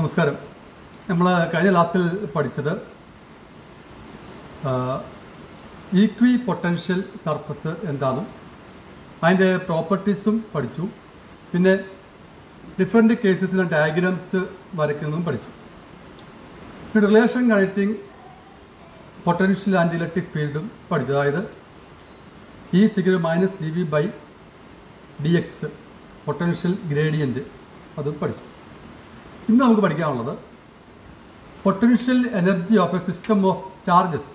നമസ്കാരം നമ്മൾ കഴിഞ്ഞ ക്ലാസ്സിൽ പഠിച്ചത് ഈക്വി പൊട്ടൻഷ്യൽ സർഫസ് എന്താണെന്നും അതിൻ്റെ പ്രോപ്പർട്ടീസും പഠിച്ചു പിന്നെ ഡിഫറെൻറ്റ് കേസസിലെ ഡയഗ്രാംസ് വരയ്ക്കുന്നതും പഠിച്ചു relation connecting potential and electric ഫീൽഡും പഠിച്ചു അതായത് ഈ സിഗർ minus D V by D X potential gradient അതും പഠിച്ചു ഇന്ന് നമുക്ക് പഠിക്കാനുള്ളത് potential energy of a system of charges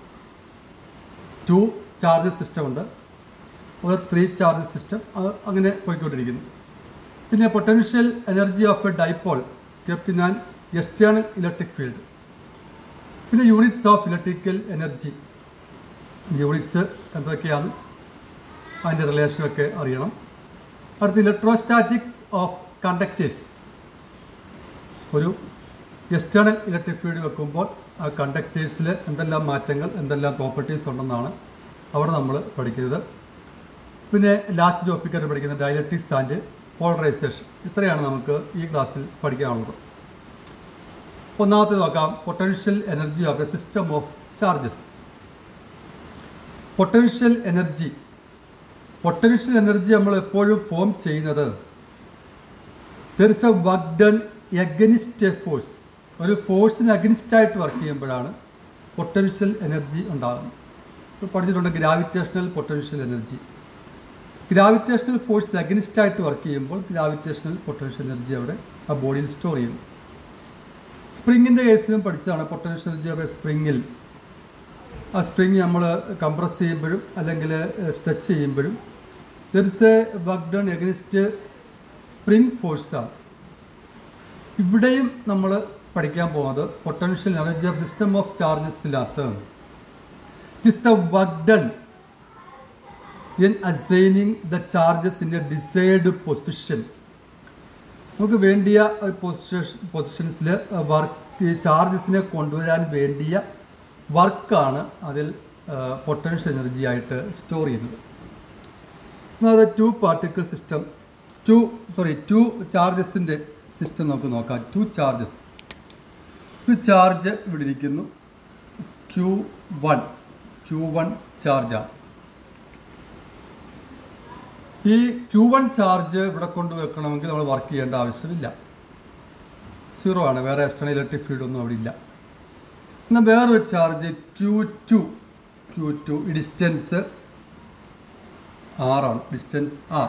two charges system ഉണ്ട് അത് ത്രീ ചാർജസ് സിസ്റ്റം അത് അങ്ങനെ പോയിക്കൊണ്ടിരിക്കുന്നു പിന്നെ potential energy of a dipole kept in and external electric field പിന്നെ units of electrical energy units എന്തൊക്കെയാണ് അതിൻ്റെ റിലേഷനൊക്കെ അറിയണം അടുത്ത് ഇലക്ട്രോസ്റ്റാറ്റിക്സ് ഓഫ് കണ്ടക്ടേഴ്സ് ഒരു എക്സ്റ്റേണൽ ഇലക്ട്രിക് ഫീൽഡ് വെക്കുമ്പോൾ ആ കണ്ടക്ടേഴ്സിൽ എന്തെല്ലാം മാറ്റങ്ങൾ എന്തെല്ലാം പ്രോപ്പർട്ടീസ് ഉണ്ടെന്നാണ് അവിടെ നമ്മൾ പഠിക്കുന്നത് പിന്നെ ലാസ്റ്റ് ടോപ്പിക്കായിട്ട് പഠിക്കുന്ന ഡയലക്ട്രിക്സ് ആൻഡ് പോളറൈസേഷൻ ഇത്രയാണ് നമുക്ക് ഈ ക്ലാസ്സിൽ പഠിക്കാനുള്ളത് ഒന്നാമത്തെ നോക്കാം potential energy of a system of charges potential energy potential energy നമ്മൾ എപ്പോഴും ഫോം ചെയ്യുന്നത് there is a work done against A force ഒരു ഫോഴ്സിന് അഗനിസ്റ്റായിട്ട് വർക്ക് ചെയ്യുമ്പോഴാണ് പൊട്ടൻഷ്യൽ എനർജി ഉണ്ടാകുന്നത് ഇപ്പോൾ പഠിച്ചിട്ടുണ്ട് gravitational potential energy gravitational force അഗനിസ്റ്റായിട്ട് work ചെയ്യുമ്പോൾ ഗ്രാവിറ്റേഷണൽ പൊട്ടൻഷ്യൽ എനർജി അവിടെ ആ ബോഡിയിൽ സ്റ്റോർ ചെയ്യുന്നു സ്പ്രിങ്ങിൻ്റെ കേസിലും പഠിച്ചതാണ് പൊട്ടൻഷ്യൽ എനർജി ഓഫ് എ സ്പ്രിങ്ങിൽ ആ സ്പ്രിങ് നമ്മൾ കംപ്രസ് ചെയ്യുമ്പോഴും അല്ലെങ്കിൽ സ്ട്രെച്ച് ചെയ്യുമ്പോഴും there is a work done against spring ഫോഴ്സാണ് ഇവിടെയും നമ്മൾ പഠിക്കാൻ പോകുന്നത് potential energy of system of ചാർജസിനകത്ത് it is the work done in assigning the charges in a decide positions നമുക്ക് വേണ്ടിയ പൊസിഷൻ പൊസിഷൻസിൽ വർക്ക് ചാർജസിനെ കൊണ്ടുവരാൻ വേണ്ടിയ വർക്കാണ് അതിൽ പൊട്ടൻഷ്യൽ എനർജി ആയിട്ട് സ്റ്റോർ ചെയ്യുന്നത് അത് two particle system two sorry two ചാർജസിൻ്റെ സിസ്റ്റം നമുക്ക് നോക്കാം ടു ചാർജസ് ഒരു ചാർജ് ഇവിടെ ഇരിക്കുന്നു ക്യൂ വൺ ക്യൂ വൺ ചാർജാണ് ഈ ക്യൂ വൺ ചാർജ് ഇവിടെ കൊണ്ട് വെക്കണമെങ്കിൽ നമ്മൾ വർക്ക് ചെയ്യേണ്ട ആവശ്യമില്ല സീറോ ആണ് വേറെ എക്സ്റ്റേണൽ ഇലക്ട്രിക് ഫീൽഡ് ഒന്നും അവിടെ ഇല്ല എന്നാൽ വേറൊരു charge Q two Q two ഈ ഡിസ്റ്റൻസ് ആറാണ് distance R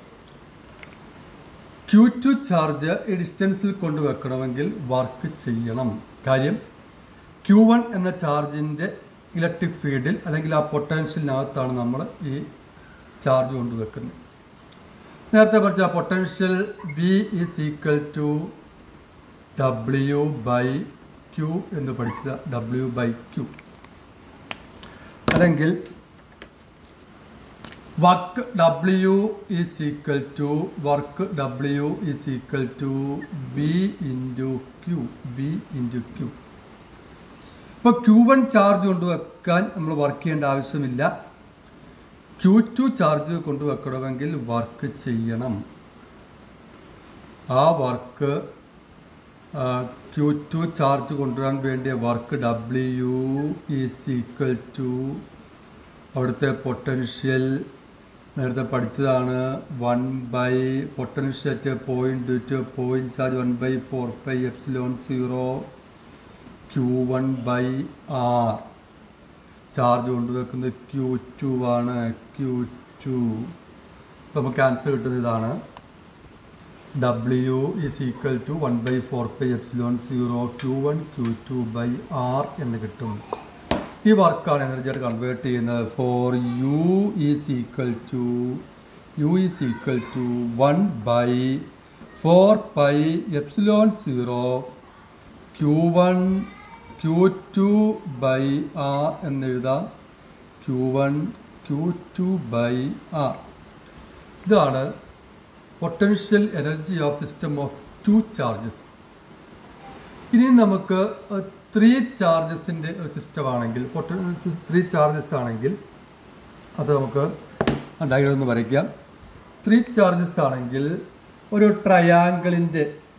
Q two charge ഈ ഡിസ്റ്റൻസിൽ കൊണ്ടുവെക്കണമെങ്കിൽ വർക്ക് ചെയ്യണം കാര്യം ക്യൂ വൺ എന്ന ചാർജിൻ്റെ ഇലക്ട്രിക് ഫീൽഡിൽ അല്ലെങ്കിൽ ആ പൊട്ടൻഷ്യലിനകത്താണ് നമ്മൾ ഈ ചാർജ് കൊണ്ടുവെക്കുന്നത് നേരത്തെ പഠിച്ച potential V is equal to W by Q എന്ന് പഠിച്ചത് ഡബ്ല്യു ബൈ ക്യൂ അല്ലെങ്കിൽ work W is equal to work W is equal to V into Q V into Q ഇപ്പോൾ ക്യൂ വൺ ചാർജ് കൊണ്ടുവെക്കാൻ നമ്മൾ work ചെയ്യേണ്ട ആവശ്യമില്ല Q two charge കൊണ്ടുവെക്കണമെങ്കിൽ work ചെയ്യണം ആ വർക്ക് ക്യൂ ടു ചാർജ് കൊണ്ടുവരാൻ വേണ്ടിയ work W is equal to അവിടുത്തെ പൊട്ടൻഷ്യൽ നേരത്തെ പഠിച്ചതാണ് one by potential at point to point charge one by four by epsilon zero Q one by R charge കൊണ്ടുവെക്കുന്നത് Q two ആണ് Q two ഇപ്പം നമുക്ക് answer കിട്ടുന്നത് ഇതാണ് W is equal to one by four by epsilon zero Q one Q two by R എന്ന് കിട്ടും ഈ വർക്കാണ് എനർജിയായിട്ട് കൺവേർട്ട് ചെയ്യുന്നത് for U is equal to U is equal to one by four by epsilon zero Q one Q two by R എന്നെഴുതാം Q one Q two by R ഇതാണ് potential energy of system of two charges ഇനി നമുക്ക് three ചാർജസിൻ്റെ ഒരു system ആണെങ്കിൽ പൊട്ടൻ three charges ആണെങ്കിൽ അത് നമുക്ക് ഡയഗ്രം ഒന്ന് വരയ്ക്കാം ത്രീ ചാർജസ് ആണെങ്കിൽ ഒരു ട്രയാങ്കിളിൻ്റെ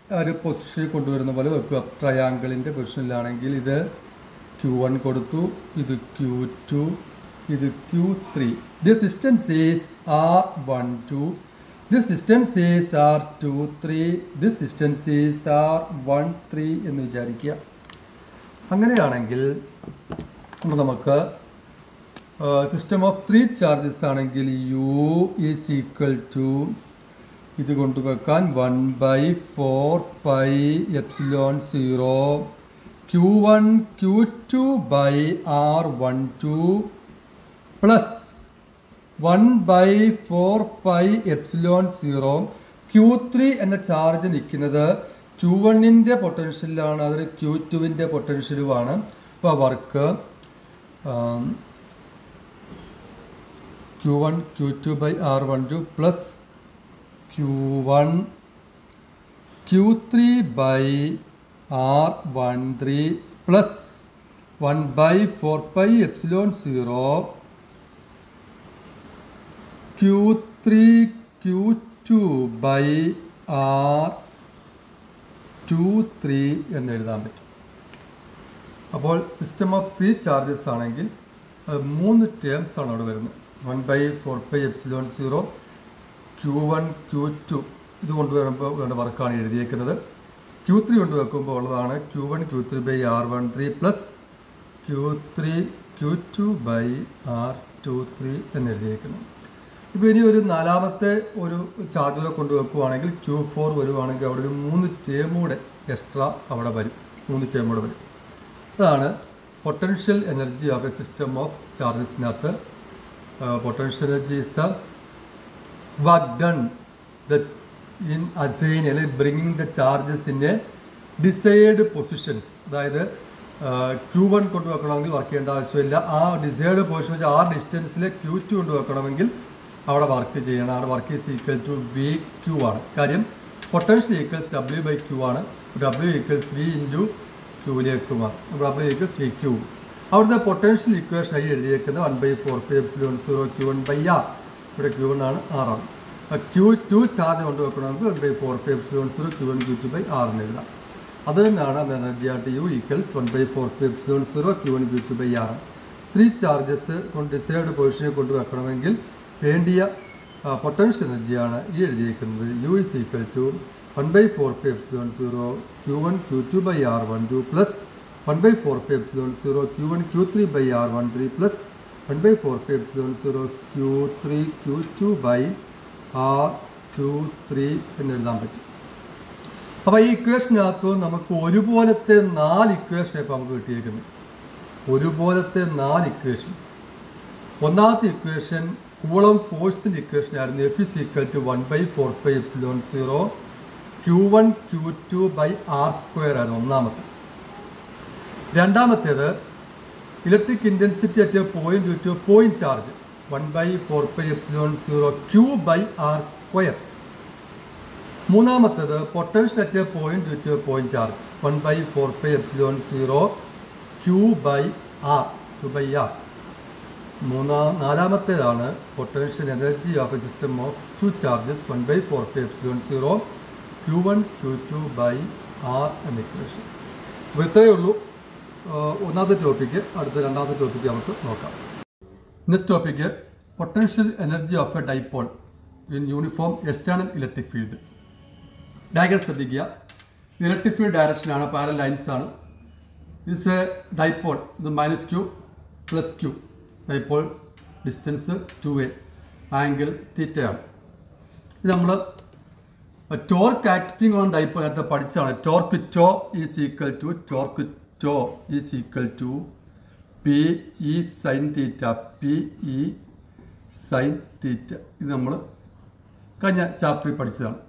ഒരു പൊസിഷനിൽ കൊണ്ടുവരുന്ന പോലെ വെക്കുക ട്രയാങ്കിളിൻ്റെ പൊസിഷനിലാണെങ്കിൽ ഇത് ക്യൂ വൺ കൊടുത്തു ഇത് ക്യൂ ടു ഇത് Q three this distance is R one two this distance is R two three this distance is R one three എന്ന് വിചാരിക്കുക അങ്ങനെയാണെങ്കിൽ അപ്പോൾ നമുക്ക് സിസ്റ്റം ഓഫ് ത്രീ ചാർജസ് ആണെങ്കിൽ യു ഈസ് ഈക്വൽ ടു ഇത് കൊണ്ടുവെക്കാൻ one by four pi epsilon zero Q one Q two by R one two plus one by four pi epsilon zero Q three എന്ന charge നിൽക്കുന്നത് Q വണ്ണിൻ്റെ പൊട്ടൻഷ്യലാണ് അതൊരു Q ടുവിൻ്റെ പൊട്ടൻഷ്യലുമാണ് അപ്പോൾ work Q one Q two by R one two plus Q one Q three by R one three plus one by four pi epsilon zero Q three Q two by R two three എന്ന് എഴുതാൻ പറ്റും അപ്പോൾ system of three charges ആണെങ്കിൽ അത് മൂന്ന് terms ആണ് അവിടെ വരുന്നത് one by four pi epsilon zero Q one Q two ഇത് കൊണ്ടുവരുമ്പോൾ വേണ്ട വർക്കാണ് എഴുതിയേക്കുന്നത് ക്യൂ ത്രീ കൊണ്ട് വെക്കുമ്പോൾ ഉള്ളതാണ് Q one Q three by R one three plus Q three Q two by R two three എന്ന് എഴുതിയേക്കുന്നത് ഇപ്പോൾ ഇനി ഒരു നാലാമത്തെ ഒരു ചാർജുകൾ കൊണ്ട് വെക്കുവാണെങ്കിൽ ക്യൂ ഫോർ വരുവാണെങ്കിൽ അവിടെ ഒരു മൂന്ന് ടേമൂടെ എക്സ്ട്രാ അവിടെ വരും മൂന്ന് ടേമൂടെ വരും അതാണ് potential energy of a system of ചാർജസിനകത്ത് potential energy is the work done the in assign അല്ലെങ്കിൽ bringing the charges in a decide positions അതായത് ക്യൂ വൺ കൊണ്ടുവെക്കണമെങ്കിൽ വർക്ക് ചെയ്യേണ്ട ആവശ്യമില്ല ആ ഡിസൈഡ് പൊസിഷൻ വെച്ചാൽ ആ ഡിസ്റ്റൻസിൽ ക്യൂ ടു കൊണ്ടുവെക്കണമെങ്കിൽ അവിടെ വർക്ക് ചെയ്യണം അവിടെ work is equal to V Q ആണ് കാര്യം potential equals W by Q ആണ് ഡബ്ല്യു ഈക്വൽസ് വി ഇൻറ്റു ക്യൂവിലേക്കുമാണ് ഡബ്ല്യു ഈക്വൽസ് വി ക്യൂ അവിടുത്തെ പൊട്ടൻഷ്യൽ ഇക്വേഷൻ ആയി എഴുതിയേക്കുന്നത് one by four pi epsilon zero Q one by R ഇവിടെ Q one ആണ് ആറാണ് ക്യൂ ടു ചാർജ് കൊണ്ട് വെക്കണമെങ്കിൽ one by four pi epsilon zero Q one Q two by R എന്ന് എഴുതാം അത് തന്നെയാണ് energy art U equals one by four pi epsilon zero Q one Q two by R three charges കൊണ്ട് decide പൊസിഷനിൽ കൊണ്ട് വെക്കണമെങ്കിൽ വേണ്ടിയ potential എനർജിയാണ് ഈ എഴുതിയിരിക്കുന്നത് U is equal to one by four pi epsilon zero Q one Q two by R one two plus one by four pi epsilon zero Q one Q three by R one three plus one by four pi epsilon zero Q three Q two by R two three എന്ന് എഴുതാൻ പറ്റും അപ്പോൾ ഈ ഇക്വേഷനകത്ത് നമുക്ക് ഒരുപോലത്തെ നാല് equation ഇപ്പോൾ നമുക്ക് കിട്ടിയിരിക്കുന്നത് ഒരുപോലത്തെ നാല് ഇക്വേഷൻസ് ഒന്നാമത്തെ ഇക്വേഷൻ കൂളം ഫോഴ്സിൻ്റെ ഇക്വേഷൻ ആയിരുന്നു F is equal to one by four by epsilon zero Q one Q two by R square ആണ് ഒന്നാമത്തെ രണ്ടാമത്തേത് electric intensity at point to point charge one by four by epsilon zero Q by R square മൂന്നാമത്തേത് potential at point to point charge one by four by epsilon zero Q by R Q by R മൂന്നാം നാലാമത്തേതാണ് potential energy of a system of two charges one by four pi epsilon zero Q one Q two by R എന്ന equation അപ്പോൾ ഇത്രയേ ഉള്ളൂ ആഹ് ഒന്നാമത്തെ topic അടുത്ത രണ്ടാമത്തെ topic നമുക്ക് നോക്കാം next topic potential energy of a dipole in uniform external electric field diagram ശ്രദ്ധിക്കുക ഇലക്ട്രിക് ഫീൽഡ് ഡയറക്ഷനാണ് പാരൽ ലൈൻസ് ആണ് ഇസ് എ ഡൈപോൾ ഇത് minus Q plus Q dipole distance two A angle തീറ്റയാണ് ഇത് നമ്മൾ ടോർക്ക് ആക്ടിങ് ഓൺ ഡൈപോൾ നേരത്തെ പഠിച്ചാണ് torque tau is equal to torque tau is equal to P E sine theta P E sine theta ഇത് നമ്മൾ കഴിഞ്ഞ ചാപ്റ്ററിൽ പഠിച്ചതാണ്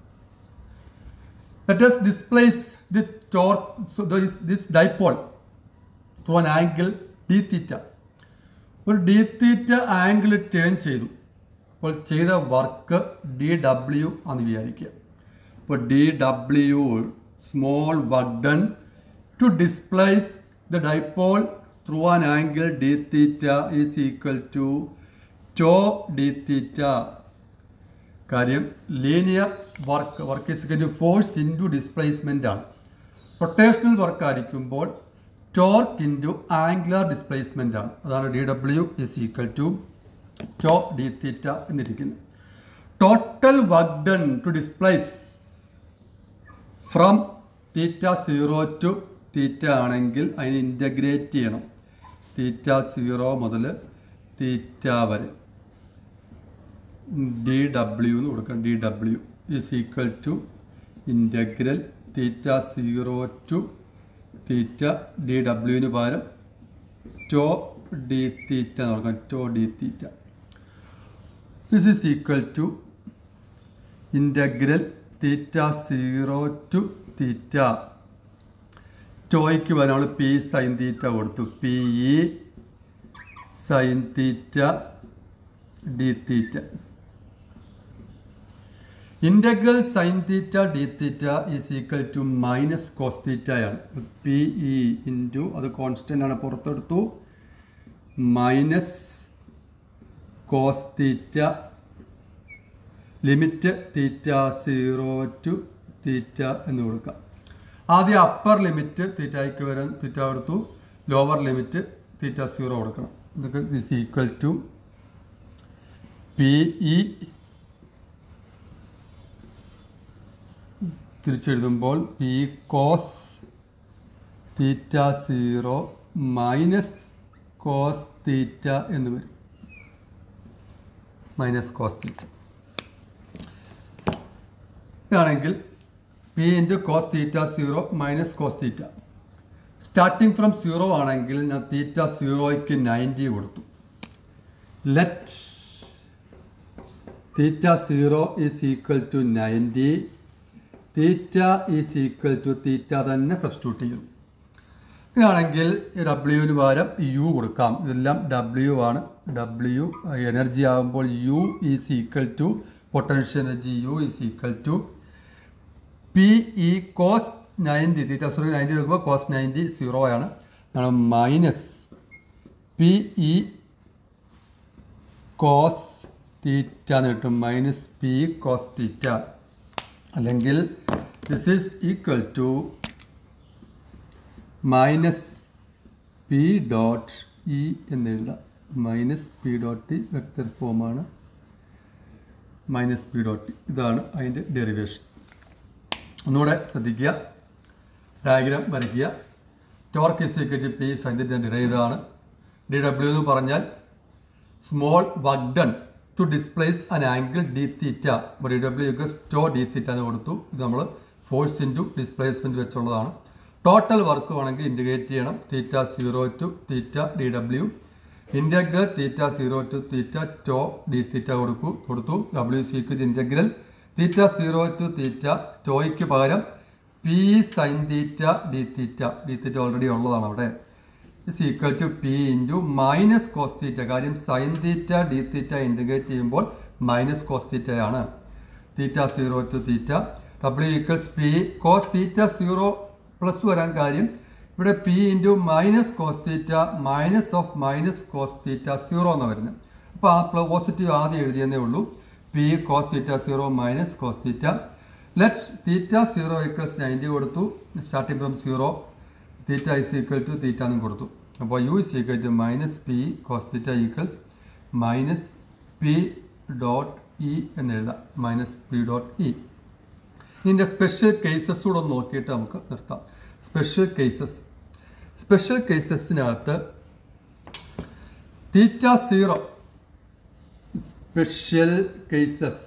let us displace this torque so this, this dipole to an angle d theta ഒരു D theta angle turn ചെയ്തു അപ്പോൾ ചെയ്ത work D W ആണെന്ന് വിചാരിക്കുക അപ്പോൾ D W small work done to displace the dipole through an angle D theta is equal to tau D theta കാര്യം linear work work is force into displacement ആണ് rotational work ആയിരിക്കുമ്പോൾ torque into angular displacement ആണ് അതാണ് D W is equal to tau D theta എന്നിരിക്കുന്നത് total work done to displace from theta zero to theta ആണെങ്കിൽ അതിന് integrate ചെയ്യണം theta zero മുതൽ തീറ്റ വരെ ഡി ഡബ്ല്യു എന്ന് കൊടുക്കണം D W is equal to integral theta zero to theta D ഡബ്ല്യുവിന് പകരം ടോ ഡി തീറ്റ എന്ന് കൊടുക്കണം tau D theta this is equal to integral theta zero to theta ടോയ്ക്ക് പകരം നമ്മൾ പി സൈൻ തീറ്റ കൊടുത്തു P E sine theta D theta integral sine theta D theta is equal to minus cos തീറ്റയാണ് P E into അത് constant ആണ് പുറത്തെടുത്തു minus cos theta limit theta zero to theta എന്ന് കൊടുക്കാം ആദ്യം upper limit തീറ്റയ്ക്ക് വരാൻ തീറ്റ കൊടുത്തു ലോവർ ലിമിറ്റ് തീറ്റ zero കൊടുക്കണം ഇതൊക്കെ is equal to P E തിരിച്ചെഴുതുമ്പോൾ P cos theta zero minus cos theta എന്ന് വരും മൈനസ് കോസ് തീറ്റ ഇതാണെങ്കിൽ P into cos theta zero minus cos theta starting from zero ആണെങ്കിൽ ഞാൻ തീറ്റ സീറോയ്ക്ക് നയൻറ്റി കൊടുത്തു let theta zero is equal to ninety theta is equal to theta തന്നെ substitute ചെയ്യും ഇതാണെങ്കിൽ ഡബ്ല്യുവിന് പകരം യു കൊടുക്കാം ഇതെല്ലാം ഡബ്ല്യു ആണ് ഡബ്ല്യു എനർജി ആകുമ്പോൾ U is equal to potential energy U is equal to P E cos ninety theta zero ninety എടുക്കുമ്പോൾ cos ninety zero ആണ് minus P E cos theta എന്ന് കിട്ടും മൈനസ് പി കോസ് തീറ്റ അല്ലെങ്കിൽ this is equal to minus P dot E എന്നെഴുതാം minus P dot E vector ഫോമാണ് minus P dot E ഇതാണ് അതിൻ്റെ derivation ഒന്നുകൂടെ ശ്രദ്ധിക്കുക ഡയഗ്രാം വരയ്ക്കുക torque is equal to P സൈൻ്റെ ഡിറൈവ് ചെയ്തതാണ് ഡി ഡബ്ല്യു എന്ന് പറഞ്ഞാൽ small work done to displace an angle D theta D W equals tau D theta എന്ന് കൊടുത്തു ഇത് നമ്മൾ ഫോഴ്സ് ഇൻറ്റു ഡിസ്പ്ലേസ്മെൻറ്റ് വെച്ചുള്ളതാണ് ടോട്ടൽ വർക്ക് വേണമെങ്കിൽ ഇൻറ്റിഗ്രേറ്റ് ചെയ്യണം theta zero to theta D W integral theta zero to theta tau D theta കൊടുക്കൂ കൊടുത്തു W സീക്വറ്റ് integral theta zero to theta ടോയ്ക്ക് പകരം P sine theta D theta D theta already ഉള്ളതാണ് അവിടെ is equal to P into minus cos theta കാര്യം sine theta D theta integrate ചെയ്യുമ്പോൾ minus cos തീറ്റയാണ് theta zero to theta W equals P cos theta zero plus വരാൻ കാര്യം ഇവിടെ P into minus cos theta minus of minus cos theta zero എന്ന് വരുന്നത് അപ്പോൾ ആ പോസിറ്റീവ് ആദ്യം എഴുതിയെന്നേ ഉള്ളൂ P cos theta zero minus cos theta let's theta zero equals ninety കൊടുത്തു starting from zero theta is equal to theta എന്നും കൊടുത്തു അപ്പോൾ U is equal to minus P cos theta equals minus P dot E എന്ന് എഴുതാം minus P dot E ഇതിൻ്റെ special cases കൂടെ ഒന്ന് നോക്കിയിട്ട് നമുക്ക് നിർത്താം സ്പെഷ്യൽ കേസസ് സ്പെഷ്യൽ കേസസിനകത്ത് theta zero special cases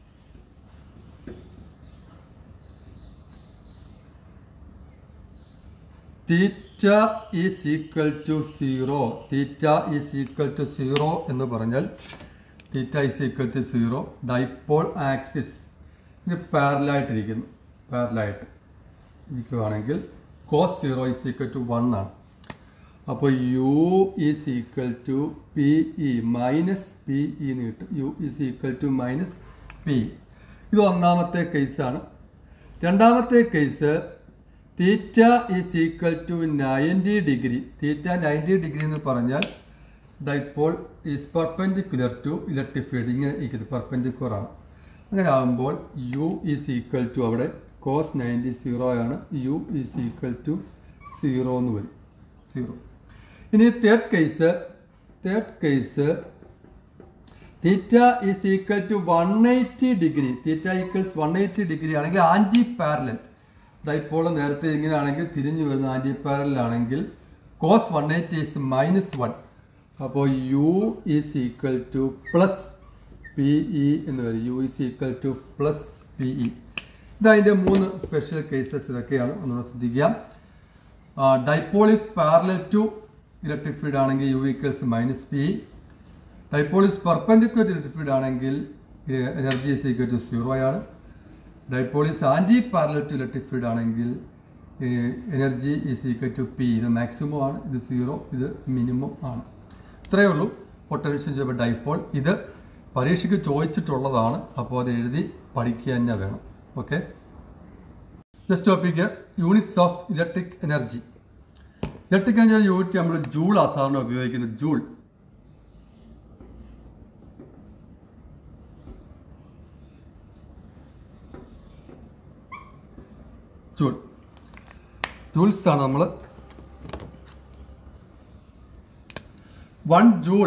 theta is equal to zero theta is equal to zero എന്ന് പറഞ്ഞാൽ theta is equal to zero dipole axis ഇത് പാരലായിട്ടിരിക്കുന്നു പാരലായിട്ട് ഇരിക്കുവാണെങ്കിൽ cos zero is equal to one ആണ് അപ്പോൾ U is equal to P E minus P E എന്ന് കിട്ടും U is equal to minus P ഇത് ഒന്നാമത്തെ കേസാണ് രണ്ടാമത്തെ case theta is equal to ninety degree theta ninety degree എന്ന് പറഞ്ഞാൽ dipole is perpendicular to electrified ഇങ്ങനെ ഇരിക്കുന്നത് പെർപെൻഡിക്കുലർ ആണ് അങ്ങനെ ആകുമ്പോൾ യു ഈസ് ഈക്വൽ ടു അവിടെ കോസ് നയൻറ്റി സീറോ ആണ് U is equal to zero എന്ന് വരും സീറോ ഇനി third case third case theta is equal to one eighty degree theta equals one eighty degree ആണെങ്കിൽ ആൻറ്റി പാരലൽ ഡൈപ്പോൾ നേരത്തെ ഇങ്ങനെയാണെങ്കിൽ തിരിഞ്ഞു വരുന്ന ആൻറ്റി പാരലാണെങ്കിൽ cos one eighty is minus one അപ്പോൾ U is equal to plus P E എന്ന് വരും U is equal to plus P E ഇതതിൻ്റെ മൂന്ന് സ്പെഷ്യൽ കേസസ് ഇതൊക്കെയാണ് ഒന്നുകൂടെ ശ്രദ്ധിക്കുക dipole is parallel to electric field ആണെങ്കിൽ U equals minus P dipole is perpendicular to electric field ആണെങ്കിൽ energy is equal to zero ആണ് dipole is anti parallel to electric field ആണെങ്കിൽ energy is equal to P ഇത് maximum ആണ് ഇത് zero ഇത് minimum ആണ് ഇത്രയേ ഉള്ളൂ പൊട്ടൻഷ്യൽ ചെയ്യുമ്പോൾ ഡൈപ്പോൾ ഇത് പരീക്ഷയ്ക്ക് ചോദിച്ചിട്ടുള്ളതാണ് അപ്പോൾ അത് എഴുതി പഠിക്കുക തന്നെ വേണം okay next topic units of electric energy electric energy unit നമ്മൾ ജൂളാണ് സാധാരണ ഉപയോഗിക്കുന്നത് ജൂൾ ജൂൾ ജൂൾസ് ആണ് നമ്മൾ one joule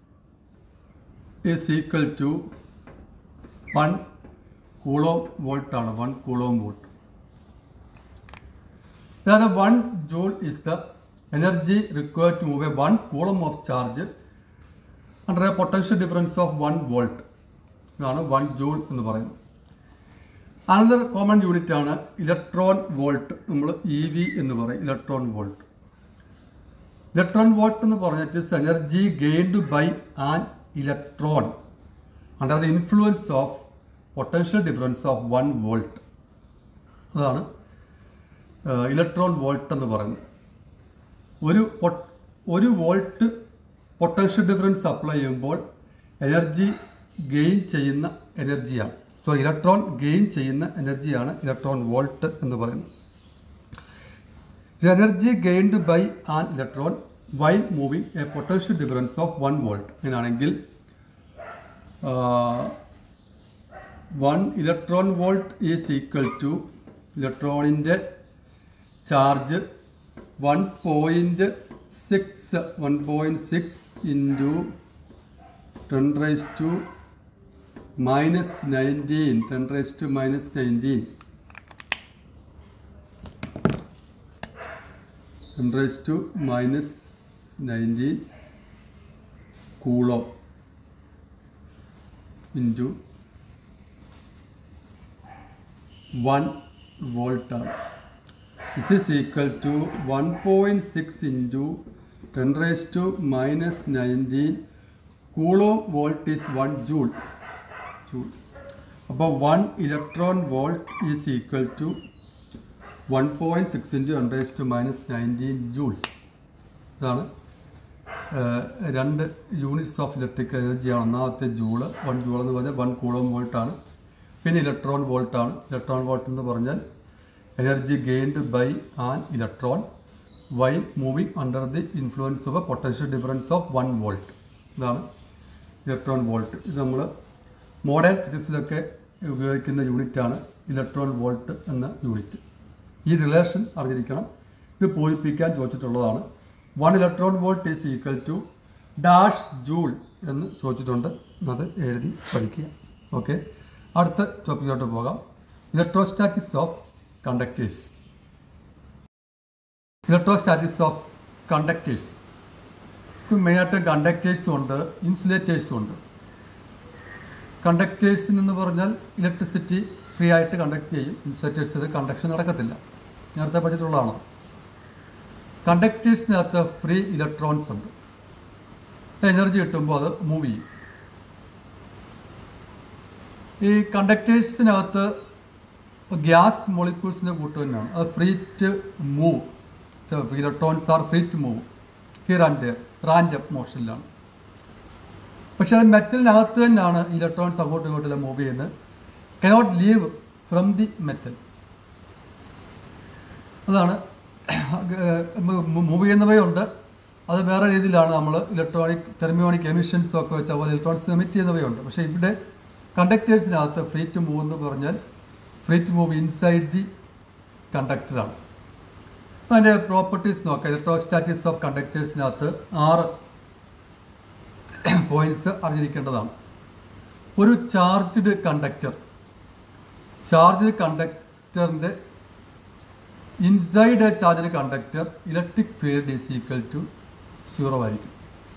is equal to one coulomb volt ആണ് വൺ കൂളോം വോൾട്ട് അതായത് one joule is the energy required to move a one coulomb of charge under a potential difference of one volt ഇതാണ് one joule എന്ന് പറയുന്നത് another common unit ആണ് electron volt നമ്മൾ E V എന്ന് പറയും electron volt electron volt എന്ന് പറഞ്ഞിട്ട് energy gained by an electron under the influence of potential difference of one volt അതാണ് ഇലക്ട്രോൺ വോൾട്ട് എന്ന് പറയുന്നത് ഒരു പൊ- ഒരു വോൾട്ട് പൊട്ടൻഷ്യൽ ഡിഫറൻസ് അപ്ലൈ ചെയ്യുമ്പോൾ എനർജി ഗെയിൻ ചെയ്യുന്ന എനർജിയാണ് സോ ഇലക്ട്രോൺ ഗെയിൻ ചെയ്യുന്ന എനർജിയാണ് ഇലക്ട്രോൺ വോൾട്ട് എന്ന് പറയുന്നത് energy gained by an electron while moving a potential difference of one volt അങ്ങനെയാണെങ്കിൽ one electron volt is equal to ഇലക്ട്രോണിൻ്റെ charge one point six one point six into ten raise to minus nineteen ten raise to minus nineteen ten raise to minus nineteen coulomb into one വോൾട്ടാണ് this is equal to 1.6 into 10 raised to minus 19 coulomb volt is 1 joule joule അപ്പോൾ one electron volt is equal to one point six into ten raise to minus nineteen joules ഇതാണ് ഏഹ്, രണ്ട് units of electric എനർജിയാണ് ഒന്നാമത്തെ joule one joule എന്ന് പറഞ്ഞാൽ one coulomb വോൾട്ടാണ് പിന്നെ electron വോൾട്ടാണ് electron volt എന്ന് പറഞ്ഞാൽ energy gained by an electron while moving under the influence of a potential difference of one volt ഇതാണ് ഇലക്ട്രോൺ വോൾട്ട് ഇത് നമ്മൾ മോഡേൺ ഫിസിക്സിലൊക്കെ ഉപയോഗിക്കുന്ന യൂണിറ്റാണ് ഇലക്ട്രോൺ വോൾട്ട് എന്ന യൂണിറ്റ് ഈ റിലേഷൻ അറിഞ്ഞിരിക്കണം ഇത് പൂരിപ്പിക്കാൻ ചോദിച്ചിട്ടുള്ളതാണ് one electron volt is equal to dash joule എന്ന് ചോദിച്ചിട്ടുണ്ട് അത് എഴുതി പഠിക്കുക ഓക്കെ അടുത്ത ടോപ്പിക്കിലോട്ട് പോകാം electrostatics of conductors electrostatics of conductors മെയിനായിട്ട് കണ്ടക്ടേഴ്സും ഉണ്ട് ഇൻസുലേറ്റേഴ്സും ഉണ്ട് കണ്ടക്ടേഴ്സ് എന്ന് പറഞ്ഞാൽ ഇലക്ട്രിസിറ്റി ഫ്രീ ആയിട്ട് കണ്ടക്ട് ചെയ്യും ഇൻസുലേറ്റേഴ്സ് ഇത് കണ്ടക്ഷൻ നടക്കത്തില്ല നേരത്തെ പഠിച്ചിട്ടുള്ളതാണ് കണ്ടക്ടേഴ്സിനകത്ത് ഫ്രീ ഇലക്ട്രോൺസ് ഉണ്ട് എനർജി കിട്ടുമ്പോൾ അത് മൂവ് ചെയ്യും ഈ കണ്ടക്ടേഴ്സിനകത്ത് ഗ്യാസ് മോളിക്യൂൾസിൻ്റെ കൂട്ട് തന്നെയാണ് അത് free to move electrons are free to move here and their random മോഷനിലാണ് പക്ഷെ അത് മെറ്റലിനകത്ത് തന്നെയാണ് ഇലക്ട്രോൺസ് അങ്ങോട്ടും ഇങ്ങോട്ടും മൂവ് ചെയ്യുന്നത് cannot leave from the metal അതാണ് മൂവ് ചെയ്യുന്നവയുണ്ട് അത് വേറെ രീതിയിലാണ് നമ്മൾ ഇലക്ട്രോണിക് തെർമിയോണിക് എമിഷൻസ് ഒക്കെ വെച്ച് അതുപോലെ ഇലക്ട്രോണിക്സ് എമിറ്റ് ചെയ്യുന്നവയുണ്ട് പക്ഷേ ഇവിടെ കണ്ടക്ടേഴ്സിനകത്ത് ഫ്രീ ടു മൂവ് എന്ന് പറഞ്ഞാൽ free to move inside the കണ്ടക്ടറാണ് അപ്പോൾ അതിൻ്റെ പ്രോപ്പർട്ടീസ് നോക്കാം ഇലക്ട്രോസ്റ്റാറ്റിക്സ് ഓഫ് കണ്ടക്ടേഴ്സിനകത്ത് ആറ് പോയിന്റ്സ് അറിഞ്ഞിരിക്കേണ്ടതാണ് ഒരു ചാർജ്ഡ് കണ്ടക്ടർ ചാർജ് കണ്ടക്ടറിൻ്റെ inside a charge conductor electric field is equal to zero ആയിരിക്കും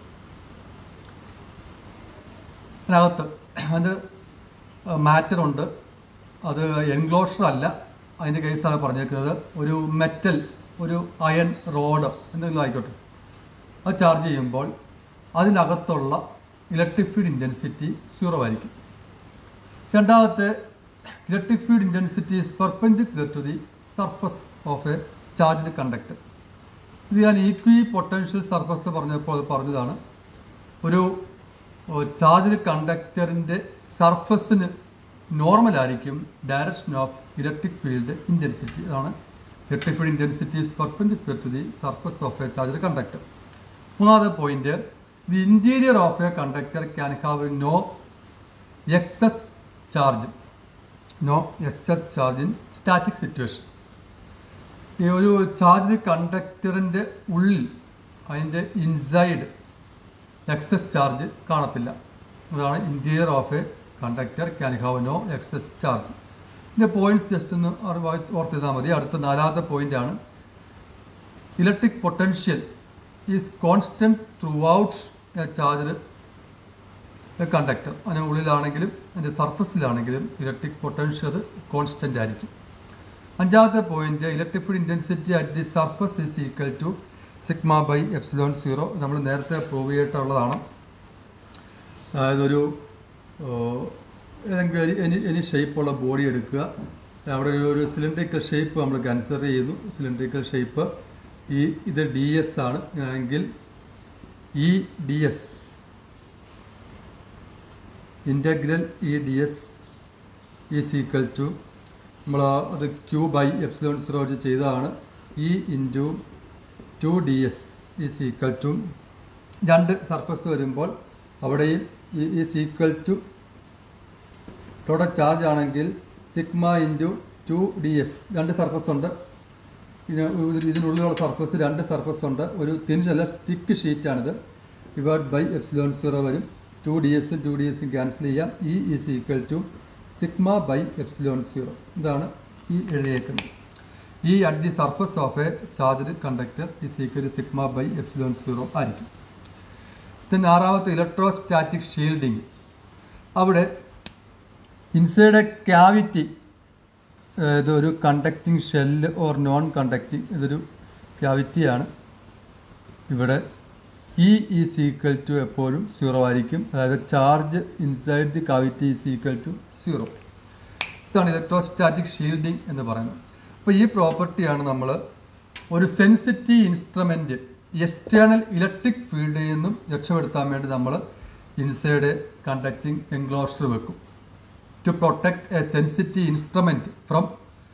അതിനകത്ത് അത് മാറ്റർ ഉണ്ട് അത് എൻക്ലോഷർ അല്ല അതിൻ്റെ കേസാണ് പറഞ്ഞേക്കുന്നത് ഒരു മെറ്റൽ ഒരു അയൺ റോഡ് എന്തെങ്കിലും ആയിക്കോട്ടെ അത് ചാർജ് ചെയ്യുമ്പോൾ അതിനകത്തുള്ള ഇലക്ട്രിക് ഫീൽഡ് ഇൻറ്റൻസിറ്റി സീറോ ആയിരിക്കും രണ്ടാമത്തെ electric field intensity is perpendicular to the surface of a charged conductor ഇത് ഞാൻ ഈക്വി പൊട്ടൻഷ്യൽ സർഫസ് പറഞ്ഞപ്പോൾ അത് പറഞ്ഞതാണ് ഒരു ചാർജ്ഡ് കണ്ടക്ടറിൻ്റെ സർഫസിന് നോർമലായിരിക്കും direction of electric field intensity അതാണ് electric field intensity is perpendicular to the surface of a charged conductor മൂന്നാമത്തെ point the interior of a conductor can have no excess charge no excess charge in static situation ഈ ഒരു charge കണ്ടക്ടറിൻ്റെ ഉള്ളിൽ അതിൻ്റെ inside excess charge കാണത്തില്ല അതാണ് interior of a conductor can have no excess charge ഇതിൻ്റെ points just ഒന്ന് ഓർത്ത് ചെയ്താൽ മതി അടുത്ത നാലാമത്തെ പോയിൻ്റാണ് electric potential is constant throughout a charge conductor അതിന് ഉള്ളിലാണെങ്കിലും അതിൻ്റെ സർഫസിലാണെങ്കിലും ഇലക്ട്രിക് പൊട്ടൻഷ്യൽ അത് കോൺസ്റ്റൻ്റ് ആയിരിക്കും അഞ്ചാമത്തെ point electric field intensity at the surface is equal to sigma by epsilon zero നമ്മൾ നേരത്തെ പ്രൂവ് ചെയ്തിട്ടുള്ളതാണ് അതായത് ഒരു ഏതെങ്കിലും എനി എനി ഷേപ്പുള്ള ബോഡി എടുക്കുക അവിടെ ഒരു ഒരു സിലിണ്ടറിക്കൽ ഷേപ്പ് നമ്മൾ കൺസിഡർ ചെയ്യുന്നു സിലിണ്ടറിക്കൽ ഷേപ്പ് ഈ ഇത് ഡി എസ് ആണ് എങ്കിൽ E D S integral E D S is equal to നമ്മൾ അത് ക്യൂ ബൈ എപ്സിലോൺ സീറോ വെച്ച് ചെയ്തതാണ് E into two D S is equal to രണ്ട് സർഫസ് വരുമ്പോൾ അവിടെയും ഈ is equal to total charge ആണെങ്കിൽ sigma into two D S രണ്ട് സർഫസ് ഉണ്ട് ഇതിന് ഇതിന് ഇതിനുള്ളിലുള്ള സർഫസ് രണ്ട് സർഫസ് ഉണ്ട് ഒരു തിൻ അല്ല തിക്ക് ഷീറ്റാണിത് ഡിവൈഡ് ബൈ എപ്സിലോൺ സീറോ വരും ടു ഡി എസും ടു ഡി എസും ക്യാൻസൽ ചെയ്യാം E is equal to sigma by epsilon zero ഇതാണ് ഈ എഴുതിയേക്കുന്നത് ഈ at the surface of a charged conductor is equal to sigma by epsilon zero ആയിരിക്കും then ആറാമത്തെ ഇലക്ട്രോസ്റ്റാറ്റിക് ഷീൽഡിങ് അവിടെ ഇൻസൈഡ് എ ക്യാവിറ്റി ഇതൊരു conducting shell or non conducting ഇതൊരു ക്യാവിറ്റിയാണ് ഇവിടെ ഇ ഈസ് ഈക്വൽ ടു എപ്പോഴും സീറോ ആയിരിക്കും അതായത് charge inside the cavity is equal to zero ഇതാണ് ഇലക്ട്രോസ്റ്റാറ്റിക് ഷീൽഡിംഗ് എന്ന് പറയുന്നത് അപ്പോൾ ഈ പ്രോപ്പർട്ടിയാണ് നമ്മൾ ഒരു സെൻസിറ്റീവ് ഇൻസ്ട്രുമെൻറ്റ് എക്സ്റ്റേണൽ ഇലക്ട്രിക് ഫീൽഡിൽ നിന്നും രക്ഷപ്പെടുത്താൻ വേണ്ടി നമ്മൾ ഇൻസൈഡ് കണ്ടക്റ്റിംഗ് എൻക്ലോഷർ വെക്കും to protect a sensitive instrument from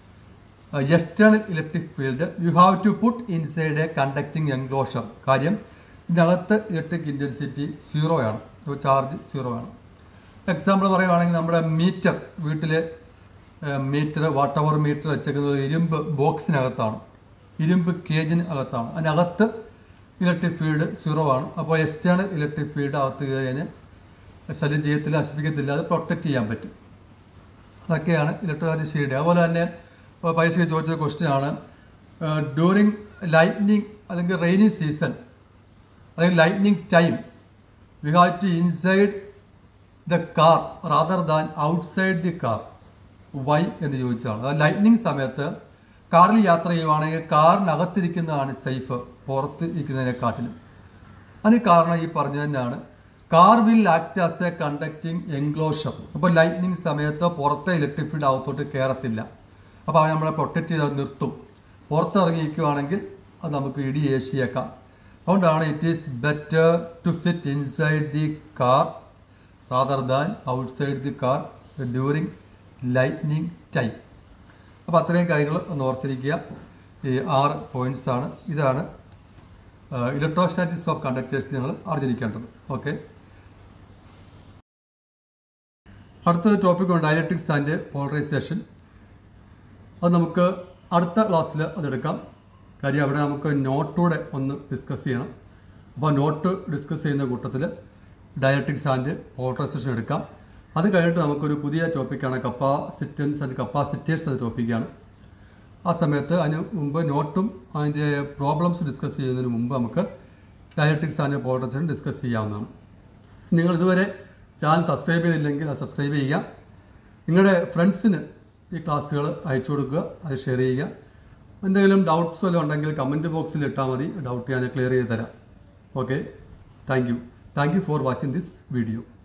external electric field you have to put inside a conducting enclosure കാര്യം ഇതിനകത്ത് ഇലക്ട്രിക് ഇൻറ്റൻസിറ്റി സീറോ ആണ് അപ്പോൾ ചാർജ് സീറോ ആണ് എക്സാമ്പിൾ പറയുവാണെങ്കിൽ നമ്മുടെ മീറ്റർ വീട്ടിലെ മീറ്റർ വാട്ട് അവർ മീറ്റർ വെച്ചേക്കുന്നത് ഇരുമ്പ് ബോക്സിനകത്താണ് ഇരുമ്പ് കേജിന് അകത്താണ് അതിനകത്ത് ഇലക്ട്രിക് ഫീൽഡ് സീറോ ആണ് അപ്പോൾ എക്സ്റ്റേണൽ ഇലക്ട്രിക് ഫീൽഡ് അകത്ത് കയറിയതിന് ശല്യം ചെയ്യത്തില്ല നശിപ്പിക്കത്തില്ല അത് പ്രൊട്ടക്റ്റ് ചെയ്യാൻ പറ്റും അതൊക്കെയാണ് ഇലക്ട്രോണിക് ഷീൽഡ് അതുപോലെ തന്നെ ഇപ്പോൾ പരീക്ഷയ്ക്ക് ചോദിച്ച ക്വസ്റ്റ്യൻ ആണ് ഡ്യൂറിങ് ലൈറ്റ്നിങ് അല്ലെങ്കിൽ റെയിനി സീസൺ അല്ലെങ്കിൽ lightning time we have to inside the car rather than outside the car why എന്ന് ചോദിച്ചതാണ് അതായത് ലൈറ്റ്നിങ് സമയത്ത് കാറിൽ യാത്ര ചെയ്യുവാണെങ്കിൽ കാറിനകത്തിരിക്കുന്നതാണ് സേഫ് പുറത്ത് ഇരിക്കുന്നതിനെക്കാട്ടിലും അതിന് കാരണം ഈ പറഞ്ഞു തന്നെയാണ് car will act as a conducting enclosure അപ്പോൾ ലൈറ്റ്നിങ് സമയത്ത് പുറത്തെ ഇലക്ട്രിക് ഫീൽഡ് അകത്തോട്ട് കയറത്തില്ല അപ്പോൾ അത് നമ്മളെ പ്രൊട്ടക്റ്റ് ചെയ്ത് അത് നിർത്തും പുറത്തിറങ്ങിയിരിക്കുവാണെങ്കിൽ അത് നമുക്ക് ഇടി ഏശിയേക്കാം അതുകൊണ്ടാണ് it is better to sit inside the car rather than outside the car during lightning time അപ്പോൾ അത്രയും കാര്യങ്ങൾ ഒന്ന് ഓർത്തിരിക്കുക ഈ ആറ് പോയിന്റ്സ് ആണ് ഇതാണ് ഇലക്ട്രോസ്റ്റാറ്റിക്സ് ഓഫ് കണ്ടക്ടേഴ്സ് നിങ്ങൾ അറിഞ്ഞിരിക്കേണ്ടത് ഓക്കെ അടുത്ത ടോപ്പിക്കാണ് ഡയലക്ട്രിക്സ് ആൻഡ് പോളറൈസേഷൻ അത് നമുക്ക് അടുത്ത ക്ലാസ്സിൽ അതെടുക്കാം കാര്യം അവിടെ നമുക്ക് നോട്ടൂടെ ഒന്ന് ഡിസ്കസ് ചെയ്യണം അപ്പോൾ നോട്ട് ഡിസ്കസ് ചെയ്യുന്ന കൂട്ടത്തിൽ ഡയലക്ട്രിക്സ് ആൻഡ് പോളറൈസേഷൻ എടുക്കാം അത് കഴിഞ്ഞിട്ട് നമുക്കൊരു പുതിയ ടോപ്പിക്കാണ് കപ്പാസിറ്റൻസ് ആൻഡ് കപ്പാസിറ്റേഴ്സ് എന്ന ടോപ്പിക്കാണ് ആ സമയത്ത് അതിന് മുമ്പ് നോട്ടും അതിൻ്റെ പ്രോബ്ലംസ് ഡിസ്കസ് ചെയ്യുന്നതിന് മുമ്പ് നമുക്ക് ഡയലക്ട്രിക്സ് ആൻഡ് പോളറൈസേഷൻ ഡിസ്കസ് ചെയ്യാവുന്നതാണ് നിങ്ങൾ ഇതുവരെ ചാനൽ സബ്സ്ക്രൈബ് ചെയ്തില്ലെങ്കിൽ അത് സബ്സ്ക്രൈബ് ചെയ്യുക നിങ്ങളുടെ ഫ്രണ്ട്സിന് ഈ ക്ലാസ്സുകൾ അയച്ചു കൊടുക്കുക അത് ഷെയർ ചെയ്യുക എന്തെങ്കിലും ഡൗട്ട്സ് വല്ലതും ഉണ്ടെങ്കിൽ കമൻറ്റ് ബോക്സിൽ ഇട്ടാൽ മതി ഡൗട്ട് ഞാൻ ക്ലിയർ ചെയ്ത് തരാം okay thank you thank you for watching this video